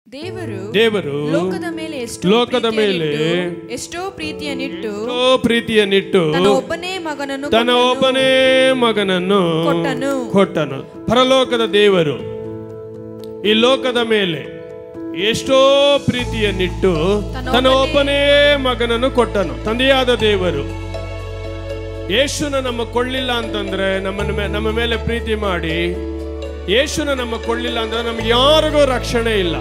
ದೇವರು ದೇವರು ಲೋಕದ ಮೇಲೆ ಎಷ್ಟೋ ಲೋಕದ ಮೇಲೆ ಪ್ರೀತಿಯನ್ನಿಟ್ಟು, ಎಷ್ಟೋ ಪ್ರೀತಿಯನ್ನಿಟ್ಟು ಎಷ್ಟೋ ಪ್ರೀತಿಯನ್ನಿಟ್ಟು ತನ್ನ ಒಬ್ಬನೇ ಮಗನನ್ನು ತನ್ನ ಕೊಟ್ಟನು. ಒಬ್ಬನೇ ಮಗನನ್ನು ಕೊಟ್ಟನು. ಕೊಟ್ಟನು ಪರಲೋಕದ ದೇವರು ಈ ಲೋಕದ ಮೇಲೆ ಎಷ್ಟೋ ಪ್ರೀತಿಯನ್ನಿಟ್ಟು ತನ್ನ ತನ್ನ ಒಬ್ಬನೇ- ಒಬ್ಬನೇ ಮಗನನ್ನು ಕೊಟ್ಟನು ತಂದೆಯಾದ ದೇವರು ಯೇಸುನ ನಮ್ಮ ಕೊಳ್ಳಿಲ್ಲ ಅಂತಂದ್ರೆ ನಮ್ಮನ್ನ ಮೇ- ನಮ್ಮ ಮೇಲೆ ಪ್ರೀತಿ ಮಾಡಿ ಯೇಸುನ ನಮ್ಮ ಕೊಳ್ಳಿಲ್ಲ ಅಂದ್ರೆ ನಮ್ಗೆ ಯಾರಿಗೂ ರಕ್ಷಣೆ ಇಲ್ಲ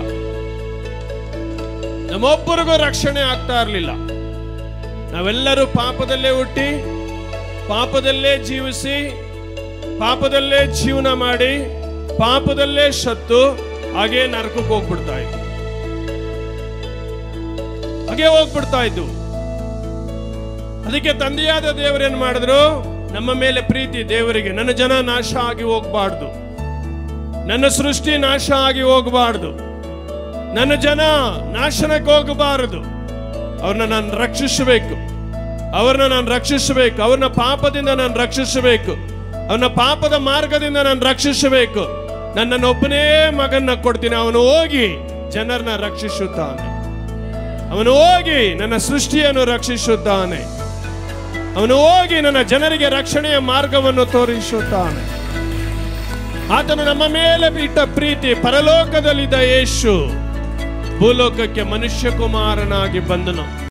ನಮ್ಮೊಬ್ಬರಿಗೂ ರಕ್ಷಣೆ ಆಗ್ತಾ ಇರಲಿಲ್ಲ ನಾವೆಲ್ಲರೂ ಪಾಪದಲ್ಲೇ ಹುಟ್ಟಿ ಪಾಪದಲ್ಲೇ ಜೀವಿಸಿ ಪಾಪದಲ್ಲೇ ಜೀವನ ಮಾಡಿ ಪಾಪದಲ್ಲೇ ಸತ್ತು ಹಾಗೆ ನರಕಕ್ಕೆ ಹೋಗ್ಬಿಡ್ತಾ ಇದ್ವು ಹಾಗೆ ಹೋಗ್ಬಿಡ್ತಾ ಇದ್ವು ಅದಕ್ಕೆ ತಂದೆಯಾದ ದೇವರೇನ್ ಮಾಡಿದ್ರು ನಮ್ಮ ಮೇಲೆ ಪ್ರೀತಿ ದೇವರಿಗೆ ನನ್ನ ಜನ ನಾಶ ಆಗಿ ಹೋಗ್ಬಾರ್ದು ನನ್ನ ಸೃಷ್ಟಿ ನಾಶ ಆಗಿ ಹೋಗಬಾರ್ದು ನನ್ನ ಜನ ನಾಶನಕ್ಕೆ ಹೋಗಬಾರದು ಅವ್ರನ್ನ ನಾನು ರಕ್ಷಿಸಬೇಕು ಅವ್ರನ್ನ ನಾನು ರಕ್ಷಿಸಬೇಕು ಅವ್ರನ್ನ ಪಾಪದಿಂದ ನಾನು ರಕ್ಷಿಸಬೇಕು ಅವನ ಪಾಪದ ಮಾರ್ಗದಿಂದ ನಾನು ರಕ್ಷಿಸಬೇಕು ನನ್ನನ್ನೊಬ್ಬನೇ ಮಗನ್ನ ಕೊಡ್ತೀನಿ ಅವನು ಹೋಗಿ ಜನರನ್ನ ರಕ್ಷಿಸುತ್ತಾನೆ ಅವನು ಹೋಗಿ ನನ್ನ ಸೃಷ್ಟಿಯನ್ನು ರಕ್ಷಿಸುತ್ತಾನೆ ಅವನು ಹೋಗಿ ನನ್ನ ಜನರಿಗೆ ರಕ್ಷಣೆಯ ಮಾರ್ಗವನ್ನು ತೋರಿಸುತ್ತಾನೆ ಆತನು ನಮ್ಮ ಮೇಲೆ ಬಿಟ್ಟ ಪ್ರೀತಿ ಪರಲೋಕದಲ್ಲಿದ್ದ ಯೇಸು ಭೂಲೋಕಕ್ಕೆ ಮನುಷ್ಯ ಕುಮಾರನಾಗಿ ಬಂದನು